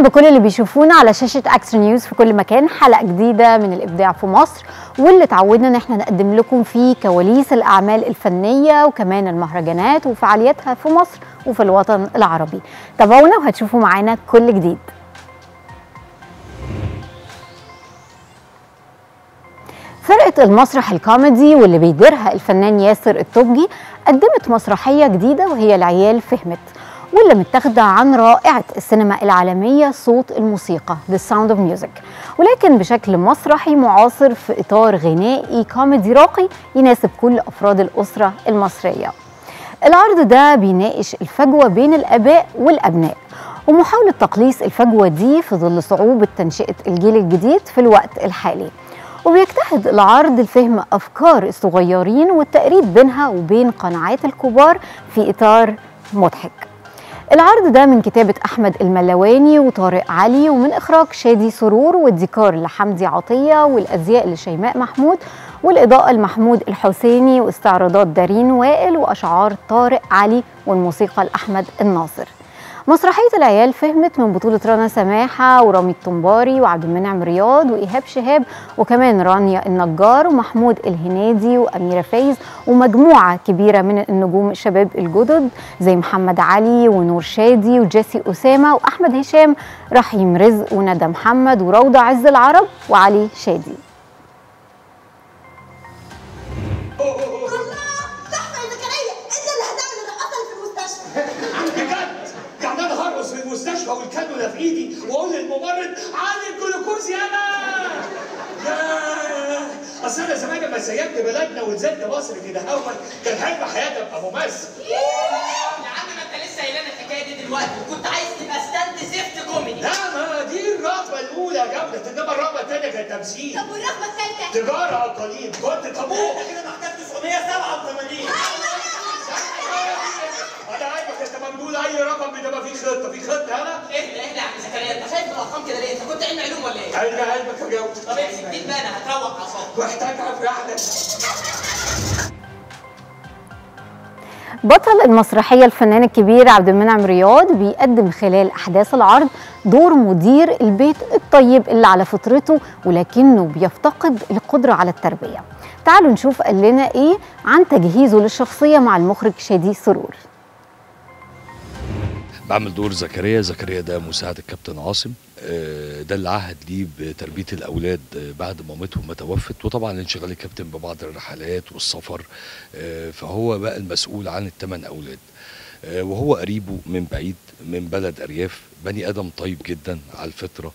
اهلا بكل اللي بيشوفونا على شاشه اكسترا نيوز في كل مكان حلقه جديده من الابداع في مصر واللي اتعودنا ان احنا نقدم لكم فيه كواليس الاعمال الفنيه وكمان المهرجانات وفعالياتها في مصر وفي الوطن العربي تابعونا وهتشوفوا معانا كل جديد فرقة المسرح الكوميدي واللي بيديرها الفنان ياسر الطبجي قدمت مسرحية جديدة وهي العيال فهمت واللي متاخدة عن رائعة السينما العالمية صوت الموسيقى The Sound of Music ولكن بشكل مسرحي معاصر في إطار غنائي كوميدي راقي يناسب كل أفراد الأسرة المصرية العرض ده بيناقش الفجوة بين الآباء والأبناء ومحاولة تقليص الفجوة دي في ظل صعوبة تنشئة الجيل الجديد في الوقت الحالي وبيجتهد العرض لفهم أفكار الصغيرين والتقريب بينها وبين قناعات الكبار في إطار مضحك العرض ده من كتابة أحمد الملواني وطارق علي ومن إخراج شادي سرور والديكور لحمدي عطية والأزياء لشيماء محمود والإضاءة لمحمود الحسيني واستعراضات دارين وائل وأشعار طارق علي والموسيقى لأحمد الناصر مسرحية العيال فهمت من بطولة رنا سماحة ورامي الطنباري وعبد المنعم رياض وإيهاب شهاب وكمان رانيا النجار ومحمود الهنادي وأميرة فايز ومجموعة كبيرة من النجوم الشباب الجدد زي محمد علي ونور شادي وجيسي أسامة وأحمد هشام رحيم رزق وندى محمد وروضة عز العرب وعلي شادي المستشفى والكانولا في ايدي واقول للممرض عالي الجلوكوز يالا يا اصل انا زمان لما سيبت بلدنا ونزلت مصر كده اول كان حلم حياتي ابقى ممثل يا عم ما انت لسه قايل لنا الحكايه دي دلوقتي وكنت عايز تبقى ستاند زفت كوميدي لا ما دي الرغبه الاولى يا جبلة انما الرغبه الثانيه كانت تمثيل طب والرغبه الثالثه تجاره اقاليم كنت طابور انت كده محتاج 987 انا عايزك انت ممدود اي رقم بتبقى فيه خطه في خطه انا اهدى اهدى يا عم زكريا انت خايف من الارقام كده ليه؟ انت كنت علم علوم ولا ايه؟ قلبي قلبك يا جو طب امسك دي بقى انا هتروق اعصابك محتاج افرح بطل المسرحية الفنان الكبير عبد المنعم رياض بيقدم خلال أحداث العرض دور مدير البيت الطيب اللي على فطرته ولكنه بيفتقد القدرة على التربية تعالوا نشوف قال لنا إيه عن تجهيزه للشخصية مع المخرج شادي سرور بعمل دور زكريا زكريا ده مساعد الكابتن عاصم آه، ده اللي عهد ليه بتربيه الاولاد آه، بعد مامتهم ما توفت وطبعا انشغال الكابتن ببعض الرحلات والسفر آه، فهو بقى المسؤول عن الثمان اولاد آه، وهو قريبه من بعيد من بلد ارياف بني ادم طيب جدا على الفطره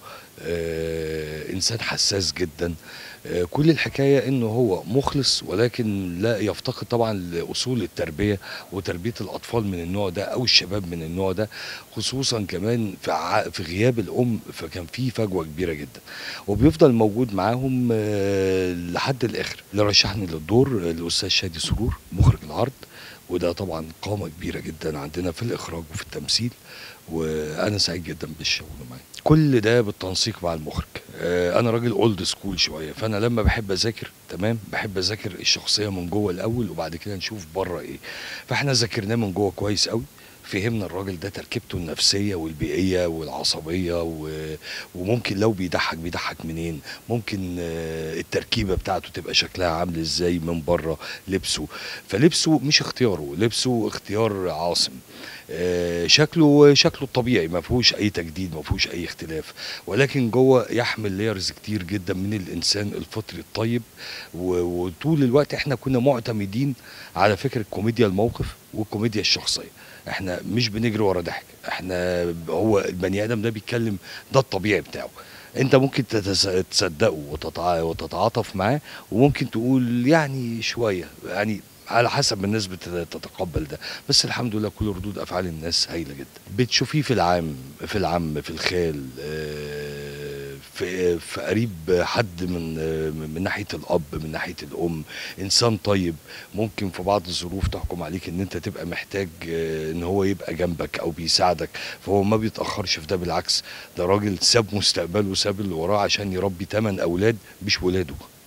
آه، انسان حساس جدا آه، كل الحكايه انه هو مخلص ولكن لا يفتقد طبعا لاصول التربيه وتربيه الاطفال من النوع ده او الشباب من النوع ده خصوصا كمان في ع- في غياب الام فكان في فجوه كبيره جدا وبيفضل موجود معاهم آه، لحد الاخر اللي رشحني للدور آه، الاستاذ شادي سرور مخرج العرض وده طبعا قامه كبيره جدا عندنا في الاخراج وفي التمثيل وانا سعيد جدا بالشغل معاه كل ده بالتنسيق مع المخرج آه، انا راجل اولد سكول شويه فانا لما بحب اذاكر تمام بحب اذاكر الشخصيه من جوه الاول وبعد كده نشوف بره ايه فاحنا ذاكرناه من جوه كويس قوي فهمنا الراجل ده تركيبته النفسيه والبيئيه والعصبيه و... وممكن لو بيضحك بيضحك منين ممكن آه، التركيبه بتاعته تبقى شكلها عامل ازاي من بره لبسه فلبسه مش اختياره لبسه اختيار عاصم آه، شكله شكله الطبيعي ما فيهوش اي تجديد ما فيهوش اي اختلاف ولكن جوه يحمل ليرز كتير جدا من الانسان الفطري الطيب و- وطول الوقت احنا كنا معتمدين على فكره كوميديا الموقف والكوميديا الشخصيه احنا مش بنجري ورا ضحك احنا هو البني ادم ده بيتكلم ده الطبيعي بتاعه انت ممكن تتس- تصدقه وتتع- وتتعاطف معاه وممكن تقول يعني شويه يعني على حسب الناس بتتقبل ده بس الحمد لله كل ردود افعال الناس هايله جدا بتشوفيه في العام في العم في الخال آه، في في قريب حد من آه، من ناحيه الاب من ناحيه الام انسان طيب ممكن في بعض الظروف تحكم عليك ان انت تبقى محتاج آه، ان هو يبقى جنبك او بيساعدك فهو ما بيتاخرش في ده بالعكس ده راجل ساب مستقبله وساب اللي وراه عشان يربي ثمان اولاد مش ولاده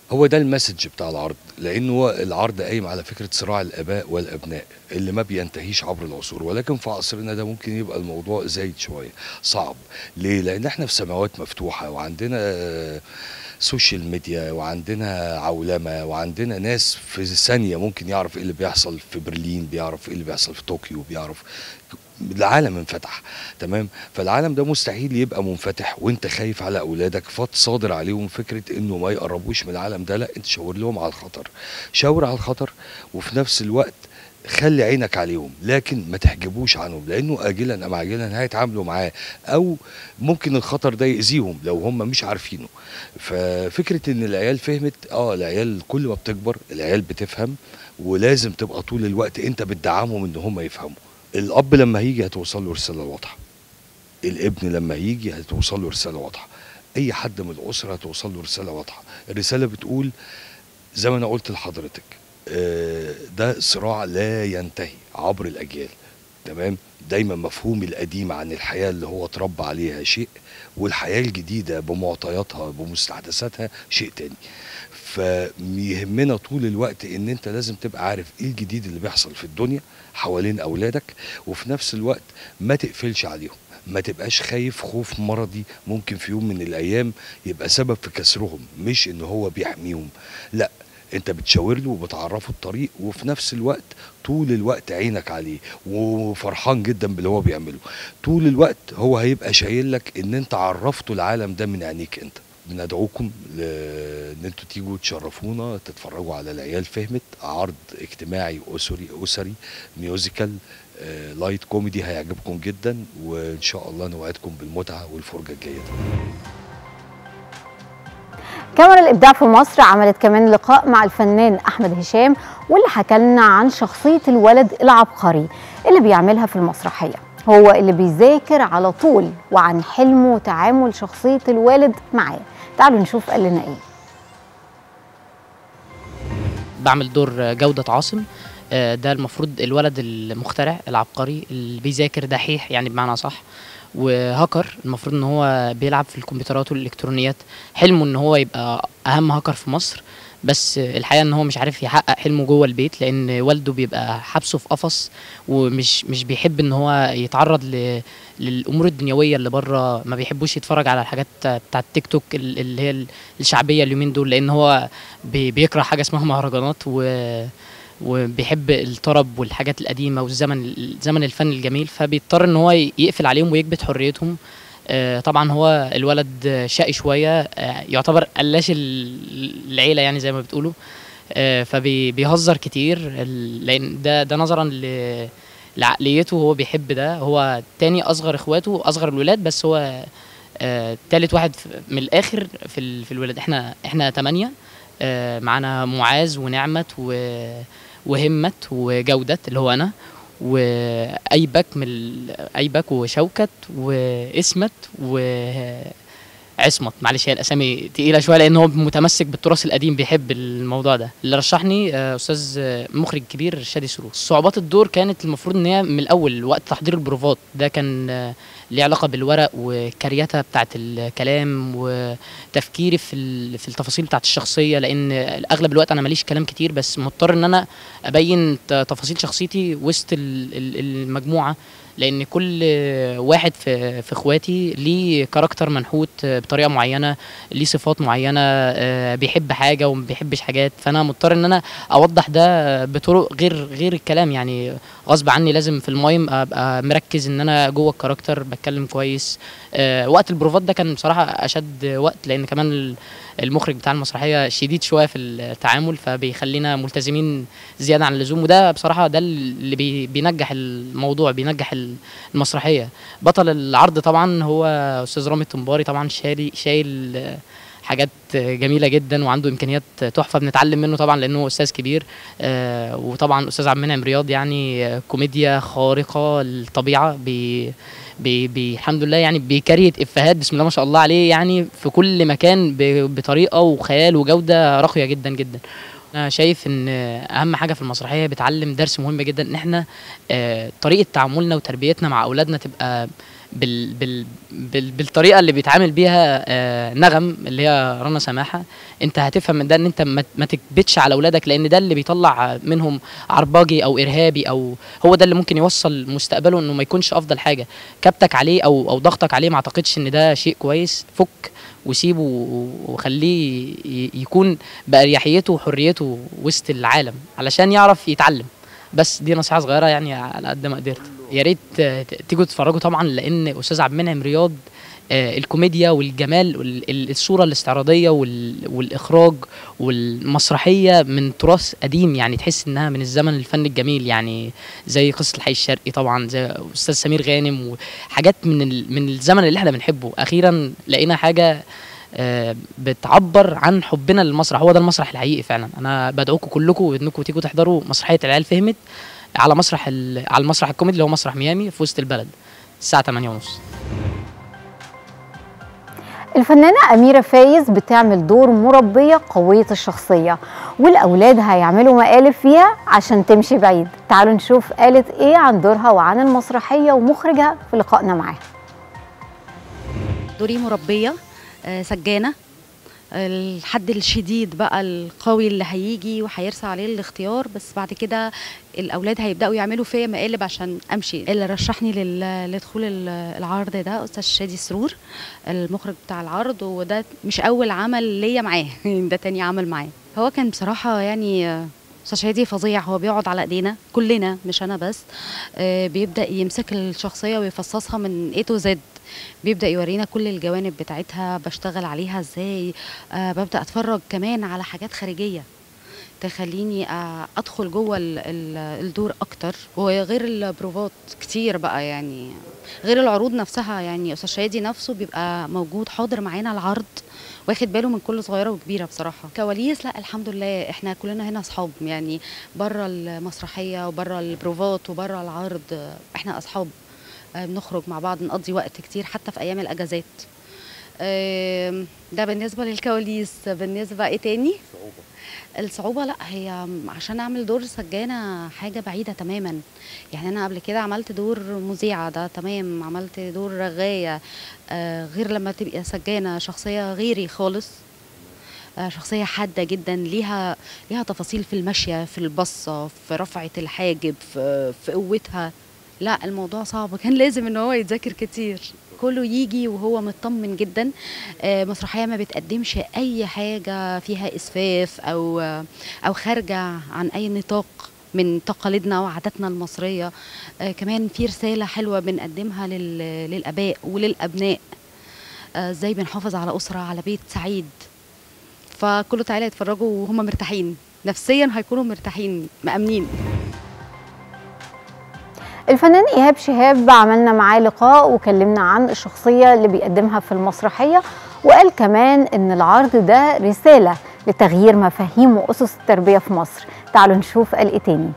هو ده المسج بتاع العرض لانه هو العرض قايم على فكره صراع الاباء والابناء اللي ما بينتهيش عبر العصور ولكن في عصرنا ده ممكن يبقى الموضوع زايد شويه صعب ليه لان احنا في سماوات مفتوحه وعندنا آه، سوشيال ميديا وعندنا عولمه وعندنا ناس في ثانيه ممكن يعرف ايه اللي بيحصل في برلين بيعرف ايه اللي بيحصل في طوكيو بيعرف العالم انفتح تمام فالعالم ده مستحيل يبقى منفتح وانت خايف على اولادك فتصادر عليهم فكره انه ما يقربوش من العالم ده لا انت شاور لهم على الخطر شاور على الخطر وفي نفس الوقت خلي عينك عليهم لكن ما تحجبوش عنهم لانه اجلا ام عاجلا هيتعاملوا معاه او ممكن الخطر ده يأذيهم لو هم مش عارفينه ففكره ان العيال فهمت اه العيال كل ما بتكبر العيال بتفهم ولازم تبقى طول الوقت انت بتدعمهم ان هم يفهموا الاب لما هيجي هتوصل له رساله واضحه الابن لما يجي هتوصل له رساله واضحه اي حد من الاسره هتوصل له رساله واضحه الرساله بتقول زي ما انا قلت لحضرتك آه، ده صراع لا ينتهي عبر الاجيال تمام دايما مفهوم القديم عن الحياه اللي هو اتربى عليها شيء والحياه الجديده بمعطياتها بمستحدثاتها شيء تاني فيهمنا طول الوقت ان انت لازم تبقى عارف ايه الجديد اللي بيحصل في الدنيا حوالين اولادك وفي نفس الوقت ما تقفلش عليهم ما تبقاش خايف خوف مرضي ممكن في يوم من الايام يبقى سبب في كسرهم مش ان هو بيحميهم لا انت بتشاور له وبتعرفه الطريق وفي نفس الوقت طول الوقت عينك عليه وفرحان جدا باللي هو بيعمله طول الوقت هو هيبقى شايل لك ان انت عرفته العالم ده من عينيك انت بندعوكم ل- ان انتوا تيجوا تشرفونا تتفرجوا على العيال فهمت عرض اجتماعي اسري اسري ميوزيكال آه، لايت كوميدي هيعجبكم جدا وان شاء الله نوعدكم بالمتعه والفرجه الجيده كاميرا الابداع في مصر عملت كمان لقاء مع الفنان احمد هشام واللي حكى لنا عن شخصيه الولد العبقري اللي بيعملها في المسرحيه هو اللي بيذاكر على طول وعن حلمه وتعامل شخصيه الوالد معاه تعالوا نشوف قال لنا ايه بعمل دور جودة عاصم آه، ده المفروض الولد المخترع العبقري اللي بيذاكر دحيح يعني بمعنى صح وهاكر المفروض ان هو بيلعب في الكمبيوترات والالكترونيات حلمه ان هو يبقى اهم هاكر في مصر بس الحقيقه ان هو مش عارف يحقق حلمه جوه البيت لان والده بيبقى حابسه في قفص ومش مش بيحب ان هو يتعرض ل للامور الدنيويه اللي بره ما بيحبوش يتفرج على الحاجات بتاعت تيك توك ال- اللي هي الشعبيه اليومين دول لان هو بي- بيكره حاجه اسمها مهرجانات و وبيحب الطرب والحاجات القديمه والزمن زمن الفن الجميل فبيضطر ان هو يقفل عليهم ويكبت حريتهم آه، طبعا هو الولد شقي شويه آه، يعتبر قلاش ال- العيله يعني زي ما بتقولوا آه، فبيهزر كتير ال- لان ده ده نظرا ل لعقليته هو بيحب ده هو تاني اصغر اخواته اصغر الولاد بس هو آه، تالت واحد في- من الاخر في ال- في الولاد احنا احنا تمانية آه، معانا معاذ ونعمت و- وهمت وجودت اللي هو انا وايبك من ال- ايبك وشوكت واسمت وعصمت معلش هي الاسامي تقيله شويه لان هو متمسك بالتراث القديم بيحب الموضوع ده اللي رشحني آه، استاذ آه، مخرج كبير شادي سرور صعوبات الدور كانت المفروض ان هي من الاول وقت تحضير البروفات ده كان آه، ليه علاقه بالورق والكرياتة بتاعت الكلام وتفكيري في ال- في التفاصيل بتاعت الشخصيه لان اغلب الوقت انا ماليش كلام كتير بس مضطر ان انا ابين ت- تفاصيل شخصيتي وسط ال- ال- المجموعه لان كل واحد في في اخواتي ليه كاركتر منحوت بطريقه معينه ليه صفات معينه آه، بيحب حاجه وما بيحبش حاجات فانا مضطر ان انا اوضح ده بطرق غير غير الكلام يعني غصب عني لازم في المايم ابقى مركز ان انا جوه الكاركتر بتكلم كويس آه، وقت البروفات ده كان بصراحه اشد وقت لان كمان ال- المخرج بتاع المسرحيه شديد شويه في التعامل فبيخلينا ملتزمين زياده عن اللزوم وده بصراحه ده اللي بي- بينجح الموضوع بينجح ال- المسرحيه بطل العرض طبعا هو استاذ رامي الطنباري طبعا شايل شايل آه، حاجات جميله جدا وعنده امكانيات تحفه بنتعلم منه طبعا لانه استاذ كبير آه، وطبعا استاذ عبد المنعم رياض يعني آه، كوميديا خارقه للطبيعه بي بي بي الحمد لله يعني بيكريت افيهات بسم الله ما شاء الله عليه يعني في كل مكان ب- بطريقه وخيال وجوده راقيه جدا جدا انا شايف ان اهم حاجه في المسرحيه بتعلم درس مهم جدا ان احنا آه، طريقه تعاملنا وتربيتنا مع اولادنا تبقى بال بال بال بالطريقه اللي بيتعامل بيها آه نغم اللي هي رنا سماحه انت هتفهم من ده ان انت ما ما تكبتش على اولادك لان ده اللي بيطلع منهم عرباجي او ارهابي او هو ده اللي ممكن يوصل مستقبله انه ما يكونش افضل حاجه كبتك عليه او او ضغطك عليه ما اعتقدش ان ده شيء كويس فك وسيبه وخليه ي- يكون باريحيته وحريته وسط العالم علشان يعرف يتعلم بس دي نصيحه صغيره يعني على قد ما قدرت يا ريت آه، ت- تيجوا تتفرجوا طبعا لان استاذ عبد المنعم رياض آه، الكوميديا والجمال وال- ال- الصوره الاستعراضيه وال- والاخراج والمسرحيه من تراث قديم يعني تحس انها من الزمن الفن الجميل يعني زي قصه الحي الشرقي طبعا زي استاذ سمير غانم وحاجات من ال- من الزمن اللي احنا بنحبه اخيرا لقينا حاجه آه، بتعبر عن حبنا للمسرح هو ده المسرح الحقيقي فعلا انا بدعوكم كلكم انكم تيجوا تحضروا مسرحيه العيال فهمت على مسرح ال- على المسرح الكوميدي اللي هو مسرح ميامي في وسط البلد الساعه 8:30 الفنانة أميرة فايز بتعمل دور مربية قوية الشخصية والأولاد هيعملوا مقالب فيها عشان تمشي بعيد تعالوا نشوف قالت إيه عن دورها وعن المسرحية ومخرجها في لقائنا معاها دوري مربية آه، سجانة الحد الشديد بقى القوي اللي هيجي وهيرسى عليه الاختيار بس بعد كده الاولاد هيبداوا يعملوا فيا مقالب عشان امشي اللي رشحني لل- لدخول ال- العرض ده استاذ شادي سرور المخرج بتاع العرض وده مش اول عمل ليا معاه ده تاني عمل معاه هو كان بصراحه يعني آه، استاذ شادي فظيع هو بيقعد على ايدينا كلنا مش انا بس آه، بيبدا يمسك الشخصيه ويفصصها من A to Z بيبدا يورينا كل الجوانب بتاعتها بشتغل عليها ازاي آه ببدا اتفرج كمان على حاجات خارجيه تخليني آه ادخل جوه ال- ال- الدور اكتر وغير البروفات كتير بقى يعني غير العروض نفسها يعني استاذ شادي نفسه بيبقى موجود حاضر معانا العرض واخد باله من كل صغيره وكبيره بصراحه كواليس لا الحمد لله احنا كلنا هنا اصحاب يعني بره المسرحيه وبره البروفات وبره العرض آه، احنا اصحاب آه، بنخرج مع بعض نقضي وقت كتير حتى في ايام الاجازات آم، ده بالنسبه للكواليس بالنسبه ايه تاني الصعوبة لا هي عشان اعمل دور سجانة حاجة بعيدة تماما يعني انا قبل كده عملت دور مذيعة ده تمام عملت دور رغاية آه غير لما تبقى سجانة شخصية غيري خالص آه شخصية حادة جدا ليها ليها تفاصيل في المشية في البصة في رفعة الحاجب في, في قوتها لا الموضوع صعب كان لازم ان هو يتذاكر كتير كله يجي وهو مطمن جدا آه، مسرحيه ما بتقدمش اي حاجه فيها اسفاف او او خارجه عن اي نطاق من تقاليدنا وعاداتنا المصريه آه، كمان في رساله حلوه بنقدمها لل- للاباء وللابناء آه، ازاي بنحافظ على اسره على بيت سعيد فكله تعالى يتفرجوا وهم مرتاحين نفسيا هيكونوا مرتاحين مأمنين الفنان إيهاب شهاب عملنا معاه لقاء وكلمنا عن الشخصية اللي بيقدمها في المسرحية وقال كمان إن العرض ده رسالة لتغيير مفاهيم وأسس التربية في مصر تعالوا نشوف قال إيه تاني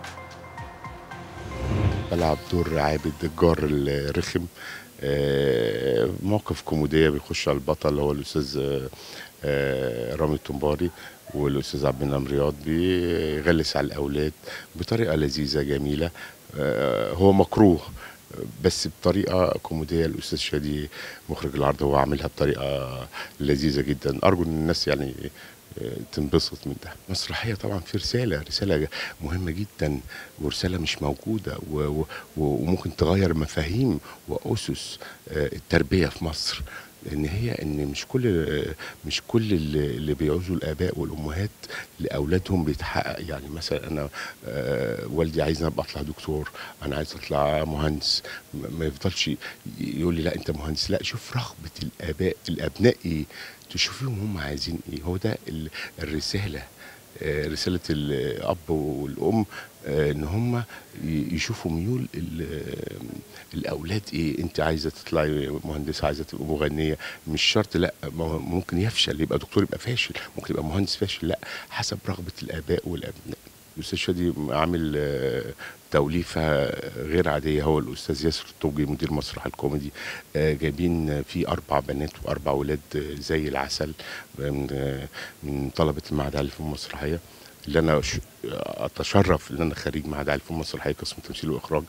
بلعب دور عابد الجار الرخم آه، موقف كوميديا بيخش على البطل هو الاستاذ آه، آه، رامي الطنباري والاستاذ عبد المنعم رياض بيغلس على الاولاد بطريقه لذيذه جميله آه، هو مكروه بس بطريقه كوميديه الاستاذ شادي مخرج العرض هو عاملها بطريقه لذيذه جدا ارجو ان الناس يعني آه، تنبسط من ده مسرحيه طبعا في رساله رساله مهمه جدا ورساله مش موجوده و- و- وممكن تغير مفاهيم واسس آه، التربيه في مصر لان هي ان مش كل مش كل اللي اللي بيعوزوا الاباء والامهات لاولادهم بيتحقق يعني مثلا انا آه، والدي عايزني ابقى اطلع دكتور انا عايز اطلع مهندس ما ما يفضلش ي- يقول لي لا انت مهندس لا شوف رغبه الاباء الابناء ايه تشوفيهم هم عايزين ايه هو ده ال- الرساله آه، رساله الاب والام آه، ان هم ي- يشوفوا ميول ال- الاولاد ايه انت عايزه تطلعي مهندسه عايزه تبقى مغنيه مش شرط لا ما هو ممكن يفشل يبقى دكتور يبقى فاشل ممكن يبقى مهندس فاشل لا حسب رغبه الاباء والابناء الاستاذ شادي عامل آه، توليفه غير عاديه هو الاستاذ ياسر الطوجي مدير مسرح الكوميدي آه، جايبين فيه اربع بنات واربع ولاد آه، زي العسل من آه، من طلبه المعهد العالي في المسرحيه اللي انا ش- اتشرف ان انا خريج معهد عالي فنون مسرحيه قسم تمثيل واخراج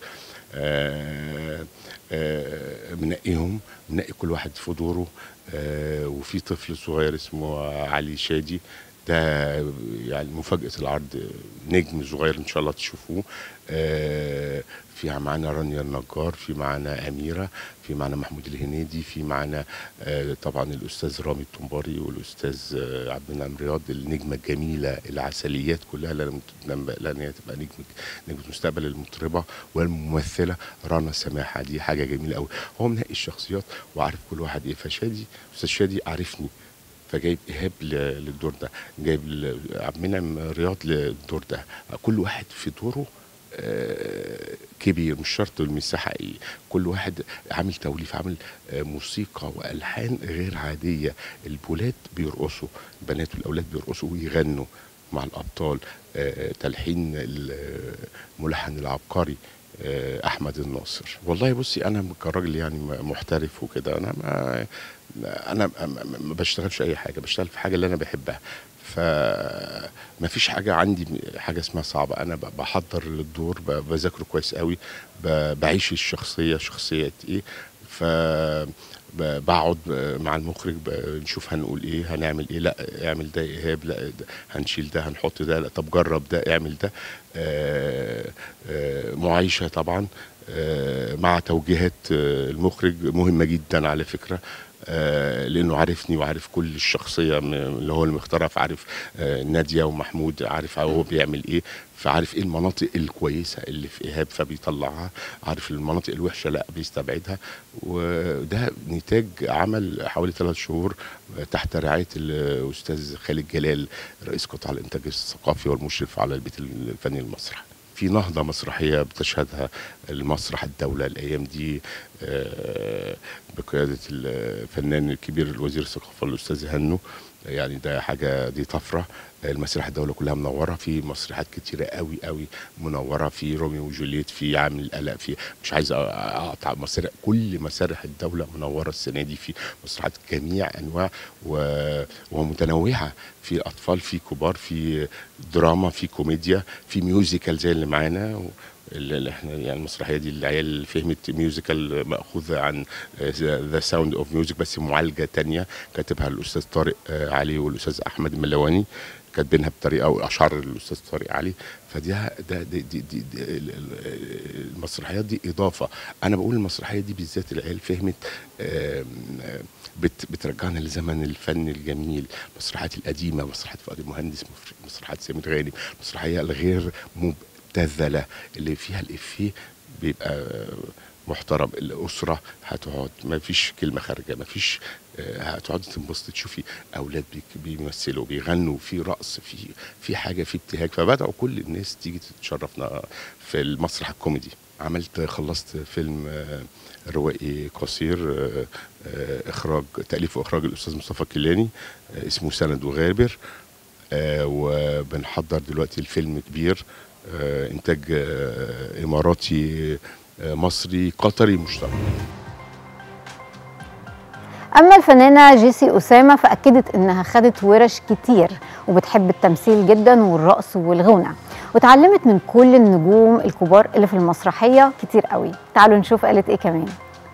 آه، آه، منقيهم منقي كل واحد في دوره آه، وفي طفل صغير اسمه علي شادي ده يعني مفاجأة العرض نجم صغير إن شاء الله تشوفوه آه، في معانا رانيا النجار في معانا أميرة في معانا محمود الهنيدي في معانا آه، طبعا الأستاذ رامي الطنباري والأستاذ آه، عبد المنعم رياض النجمة الجميلة العسليات كلها اللي أنا متنبأ لها إن هي تبقى نجمة نجمة مستقبل المطربة والممثلة رنا سماحة دي حاجة جميلة قوي هو منقي الشخصيات وعارف كل واحد إيه فشادي أستاذ شادي عارفني فجايب ايهاب ل- للدور ده جايب ل- عبد المنعم رياض للدور ده كل واحد في دوره آه، كبير مش شرط المساحه ايه كل واحد عامل توليف عامل آه، موسيقى والحان غير عاديه البولاد بيرقصوا البنات والاولاد بيرقصوا ويغنوا مع الابطال آه، تلحين الملحن العبقري آه، احمد الناصر والله بصي انا كراجل يعني م- محترف وكده انا ما انا ما- ما ما بشتغلش اي حاجه بشتغل في حاجه اللي انا بحبها فما فيش حاجه عندي حاجه اسمها صعبه انا ب- بحضر للدور ب- بذاكره كويس قوي ب- بعيش الشخصيه شخصيه ايه ف ب- بقعد مع المخرج ب- نشوف هنقول ايه هنعمل ايه لا اعمل ده يا ايهاب لا ده هنشيل ده هنحط ده لا طب جرب ده اعمل ده آه، آه، معايشه طبعا آه، مع توجيهات آه، المخرج مهمه جدا على فكره آه، لانه عارفني وعارف كل الشخصيه م- اللي هو اللي مختارها فعارف آه، ناديه ومحمود عارف هو بيعمل ايه فعارف ايه المناطق الكويسه اللي في ايهاب فبيطلعها عارف المناطق الوحشه لا بيستبعدها وده نتاج عمل حوالي ثلاث شهور تحت رعايه الاستاذ خالد جلال رئيس قطاع الانتاج الثقافي والمشرف على البيت الفني المسرح في نهضة مسرحية بتشهدها المسرح الدولة الأيام دي آه، بقيادة الفنان الكبير الوزير الثقافة الأستاذ هنو يعني ده حاجة دي طفرة المسرح الدولة كلها منورة في مسرحيات كتيرة قوي قوي منورة في روميو وجولييت في عامل القلق في مش عايز أقطع مسارح كل مسارح الدولة منورة السنة دي في مسرحيات جميع أنواع و- ومتنوعة في أطفال في كبار في دراما في كوميديا في ميوزيكال زي اللي معانا و- اللي اللي احنا يعني المسرحيه دي العيال فهمت ميوزيكال ماخوذه عن ذا ساوند اوف ميوزك بس معالجه تانية كاتبها الاستاذ طارق آه، علي والاستاذ احمد الملواني كاتبينها بطريقه واشعار الاستاذ طارق علي فدي ده دي دي دي دي ال- ال- المسرحيات دي اضافه انا بقول المسرحيه دي بالذات العيال فهمت آم، آم، بت بترجعنا لزمن الفن الجميل المسرحيات القديمه مسرحيات فؤاد المهندس مسرحيات سمير غانم المسرحيه الغير مبتذله اللي فيها الافيه بيبقى محترم الاسره هتقعد ما فيش كلمه خارجه ما فيش هتقعدي تنبسطي تشوفي اولاد بيك- بيمثلوا بيغنوا في رقص في في حاجه في ابتهاج فبداوا كل الناس تيجي تتشرفنا في المسرح الكوميدي عملت خلصت فيلم آه، روائي قصير آه، آه، اخراج تاليف واخراج الاستاذ مصطفى كيلاني آه، اسمه سند وغابر آه، وبنحضر دلوقتي الفيلم كبير آه، انتاج آه، اماراتي آه، مصري قطري مشترك اما الفنانه جيسي اسامه فاكدت انها خدت ورش كتير وبتحب التمثيل جدا والرقص والغنى وتعلمت من كل النجوم الكبار اللي في المسرحيه كتير قوي تعالوا نشوف قالت ايه كمان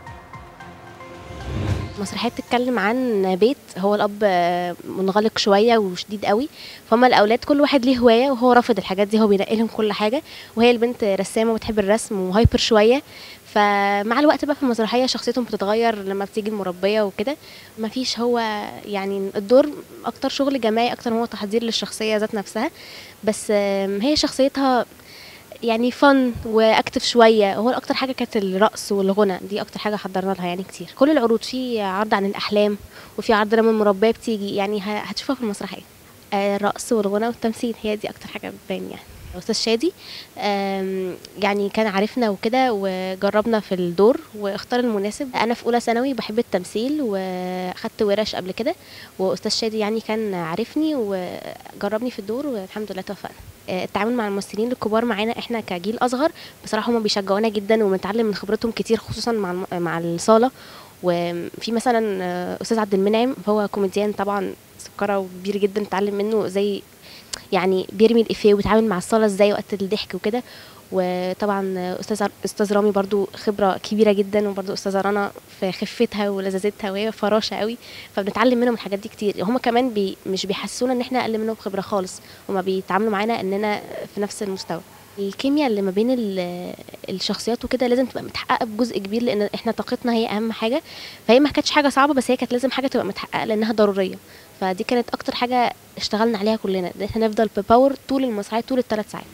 مسرحية بتتكلم عن بيت هو الأب آه، منغلق شوية وشديد قوي فهم الأولاد كل واحد ليه هواية وهو رافض الحاجات دي هو بينقي لهم كل حاجة وهي البنت رسامة وبتحب الرسم وهايبر شوية فمع الوقت بقى في المسرحية شخصيتهم بتتغير لما بتيجي المربية وكده مفيش هو يعني الدور أكتر شغل جماعي أكتر ما هو تحضير للشخصية ذات نفسها بس آم، هي شخصيتها يعني فن واكتف شويه هو اكتر حاجه كانت الرقص والغنى دي اكتر حاجه حضرنا لها يعني كتير كل العروض في عرض عن الاحلام وفي عرض لما المربيه بتيجي يعني ه- هتشوفها في المسرحيه آه، الرقص والغنى والتمثيل هي دي اكتر حاجه بتبان يعني استاذ شادي آم، يعني كان عارفنا وكده وجربنا في الدور واختار المناسب انا في اولى ثانوي بحب التمثيل واخدت ورش قبل كده واستاذ شادي يعني كان عارفني وجربني في الدور والحمد لله توفقنا آه، التعامل مع الممثلين الكبار معانا احنا كجيل اصغر بصراحه هم بيشجعونا جدا وبنتعلم من خبرتهم كتير خصوصا مع الم- مع الصاله وفي مثلا آه، استاذ عبد المنعم هو كوميديان طبعا سكره وكبير جدا نتعلم منه زي يعني بيرمي الافيه وبيتعامل مع الصاله ازاي وقت الضحك وكده وطبعا استاذ استاذ رامي برضو خبره كبيره جدا وبرضو استاذه رنا في خفتها ولذاذتها وهي فراشه قوي فبنتعلم منهم الحاجات دي كتير هم كمان بي مش بيحسونا ان احنا اقل منهم خبره خالص هم بيتعاملوا معانا اننا في نفس المستوى الكيمياء اللي ما بين ال- الشخصيات وكده لازم تبقى متحققه بجزء كبير لان احنا طاقتنا هي اهم حاجه فهي ما كانتش حاجه صعبه بس هي كانت لازم حاجه تبقى متحققه لانها ضروريه فدي كانت اكتر حاجه اشتغلنا عليها كلنا ان احنا نفضل بباور طول المسرحيه طول الثلاث ساعات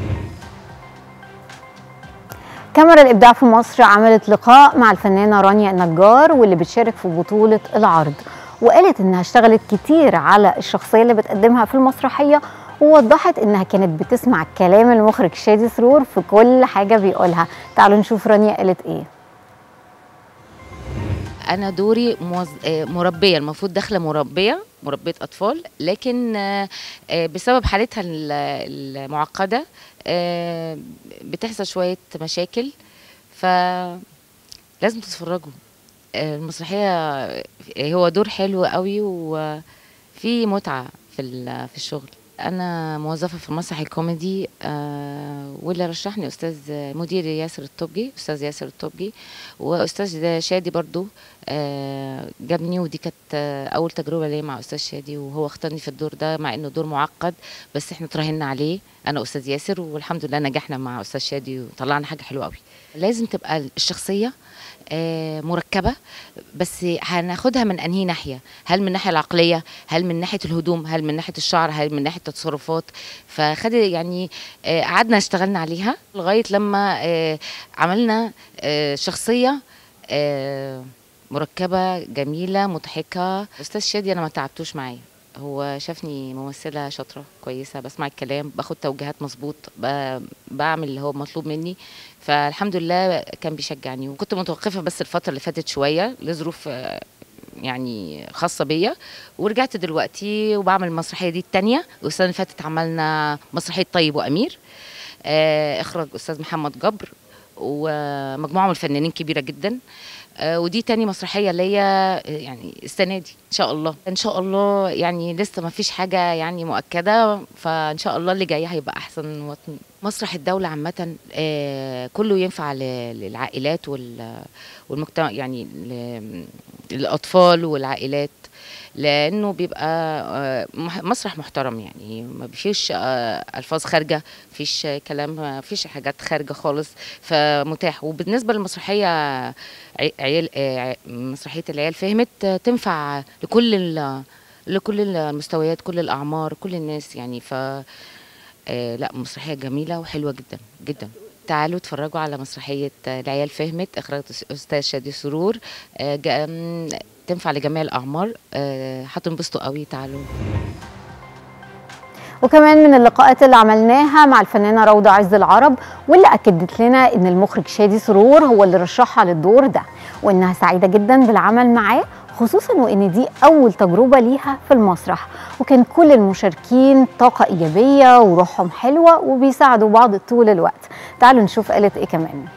كاميرا الإبداع في مصر عملت لقاء مع الفنانة رانيا النجار واللي بتشارك في بطولة العرض وقالت إنها اشتغلت كتير على الشخصية اللي بتقدمها في المسرحية ووضحت إنها كانت بتسمع كلام المخرج شادي سرور في كل حاجة بيقولها تعالوا نشوف رانيا قالت إيه انا دوري موز... آه، مربيه المفروض داخله مربيه مربيه اطفال لكن آه، آه، بسبب حالتها ال- المعقده آه، بتحصل شويه مشاكل ف لازم تتفرجوا آه، المسرحيه آه، هو دور حلو قوي وفي متعه في ال- في الشغل انا موظفه في المسرح الكوميدي آه، واللي رشحني استاذ مدير ياسر الطبي استاذ ياسر الطبي واستاذ شادي برضو آه، جابني ودي كانت آه، اول تجربه ليا مع استاذ شادي وهو اختارني في الدور ده مع انه دور معقد بس احنا تراهنا عليه انا استاذ ياسر والحمد لله نجحنا مع استاذ شادي وطلعنا حاجه حلوه قوي لازم تبقى الشخصيه آه، مركبه بس هناخدها من انهي ناحيه هل من الناحيه العقليه هل من ناحيه الهدوم هل من ناحيه الشعر هل من ناحيه التصرفات فخد يعني آه، قعدنا اشتغلنا عليها لغايه لما آه، عملنا آه، شخصيه آه، مركبه جميله مضحكه استاذ شادي انا ما تعبتوش معايا هو شافني ممثله شاطره كويسه بسمع الكلام باخد توجيهات مظبوط ب- بعمل اللي هو مطلوب مني فالحمد لله كان بيشجعني وكنت متوقفه بس الفتره اللي فاتت شويه لظروف آه، يعني خاصه بيا ورجعت دلوقتي وبعمل المسرحيه دي التانية والسنه اللي فاتت عملنا مسرحيه طيب وامير آه، اخراج استاذ محمد جبر ومجموعه من الفنانين كبيره جدا آه، ودي تاني مسرحيه ليا آه، يعني السنه دي ان شاء الله ان شاء الله يعني لسه ما فيش حاجه يعني مؤكده فان شاء الله اللي جاي هيبقى احسن وطن مسرح الدوله عامه آه، كله ينفع ل- للعائلات وال- والمجتمع يعني ل- للاطفال والعائلات لانه بيبقى آه، مح- مسرح محترم يعني ما فيش الفاظ خارجه مفيش كلام مفيش حاجات خارجه خالص فمتاح وبالنسبه للمسرحيه عي- عيال آه، مسرحيه العيال فهمت آه، تنفع لكل ال- لكل المستويات كل الاعمار كل الناس يعني ف آه، لا مسرحيه جميله وحلوه جدا جدا تعالوا اتفرجوا على مسرحيه آه، العيال فهمت اخراج استاذ شادي سرور آه، جا- م، تنفع لجميع الاعمار آه، هتنبسطوا قوي تعالوا وكمان من اللقاءات اللي عملناها مع الفنانه روضه عز العرب واللي اكدت لنا ان المخرج شادي سرور هو اللي رشحها للدور ده وانها سعيده جدا بالعمل معاه خصوصا وان دي اول تجربه ليها في المسرح وكان كل المشاركين طاقه ايجابيه وروحهم حلوه وبيساعدوا بعض طول الوقت تعالوا نشوف قالت ايه كمان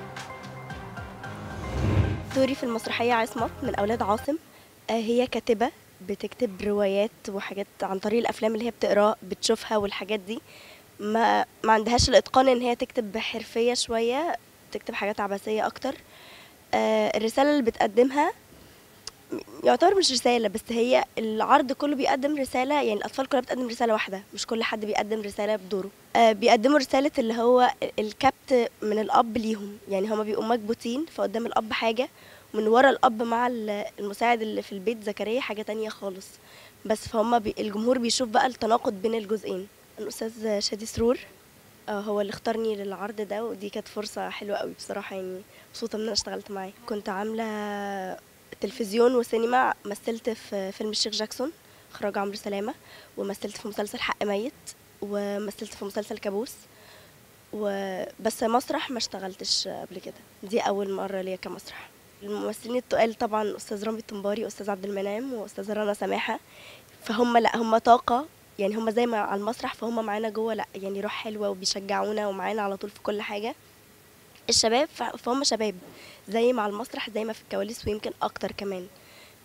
دوري في المسرحية عصمت من أولاد عاصم آه، هي كاتبة بتكتب روايات وحاجات عن طريق الأفلام اللي هي بتقرا بتشوفها والحاجات دي ما ما عندهاش الإتقان إن هي تكتب بحرفية شوية تكتب حاجات عبثية أكتر آه، الرسالة اللي بتقدمها يعتبر مش رسالة بس هي العرض كله بيقدم رسالة يعني الأطفال كلها بتقدم رسالة واحدة مش كل حد بيقدم رسالة بدوره آه بيقدموا رسالة اللي هو الكبت من الأب ليهم يعني هما بيبقوا مكبوتين فقدام الأب حاجة ومن ورا الأب مع ال- المساعد اللي في البيت زكريا حاجة تانية خالص بس فهم بي الجمهور بيشوف بقى التناقض بين الجزئين الأستاذ شادي سرور آه، هو اللي اختارني للعرض ده ودي كانت فرصة حلوة قوي بصراحة يعني مبسوطة ان انا اشتغلت معاه كنت عاملة تلفزيون وسينما مثلت في فيلم الشيخ جاكسون اخراج عمرو سلامة ومثلت في مسلسل حق ميت ومثلت في مسلسل كابوس وبس مسرح ما اشتغلتش قبل كده دي اول مرة ليا كمسرح الممثلين التقال طبعا استاذ رامي الطنباري واستاذ عبد المنعم واستاذ رنا سماحة فهم لا هم طاقة يعني هم زي ما على المسرح فهم معانا جوه لا يعني روح حلوة وبيشجعونا ومعانا على طول في كل حاجة الشباب ف- فهم شباب زي ما على المسرح زي ما في الكواليس ويمكن اكتر كمان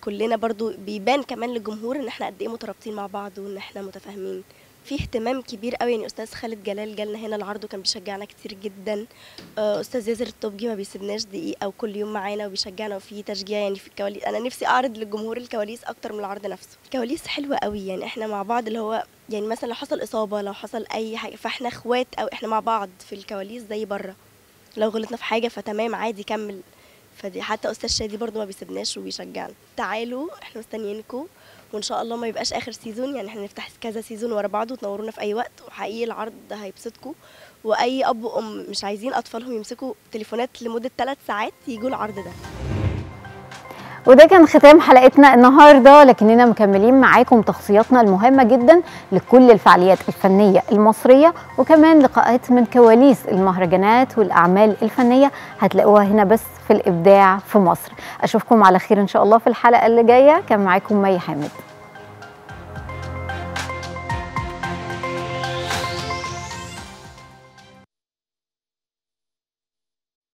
كلنا برضو بيبان كمان للجمهور ان احنا قد ايه مترابطين مع بعض وان احنا متفاهمين في اهتمام كبير قوي يعني استاذ خالد جلال جالنا هنا العرض وكان بيشجعنا كتير جدا آه، استاذ ياسر الطبجي ما بيسيبناش دقيقه وكل يوم معانا وبيشجعنا وفي تشجيع يعني في الكواليس انا نفسي اعرض للجمهور الكواليس اكتر من العرض نفسه الكواليس حلوه قوي يعني احنا مع بعض اللي هو يعني مثلا لو حصل اصابه لو حصل اي حاجه فاحنا اخوات او احنا مع بعض في الكواليس زي بره لو غلطنا في حاجه فتمام عادي كمل فدي حتى استاذ شادي برضو ما بيسيبناش وبيشجعنا تعالوا احنا مستنيينكم وان شاء الله ما يبقاش اخر سيزون يعني احنا نفتح كذا سيزون ورا بعض وتنورونا في اي وقت وحقيقي العرض ده هيبسطكم واي اب وام مش عايزين اطفالهم يمسكوا تليفونات لمده ثلاث ساعات يجوا العرض ده وده كان ختام حلقتنا النهارده لكننا مكملين معاكم تغطياتنا المهمه جدا لكل الفعاليات الفنيه المصريه وكمان لقاءات من كواليس المهرجانات والاعمال الفنيه هتلاقوها هنا بس في الابداع في مصر اشوفكم على خير ان شاء الله في الحلقه اللي جايه كان معاكم مي حامد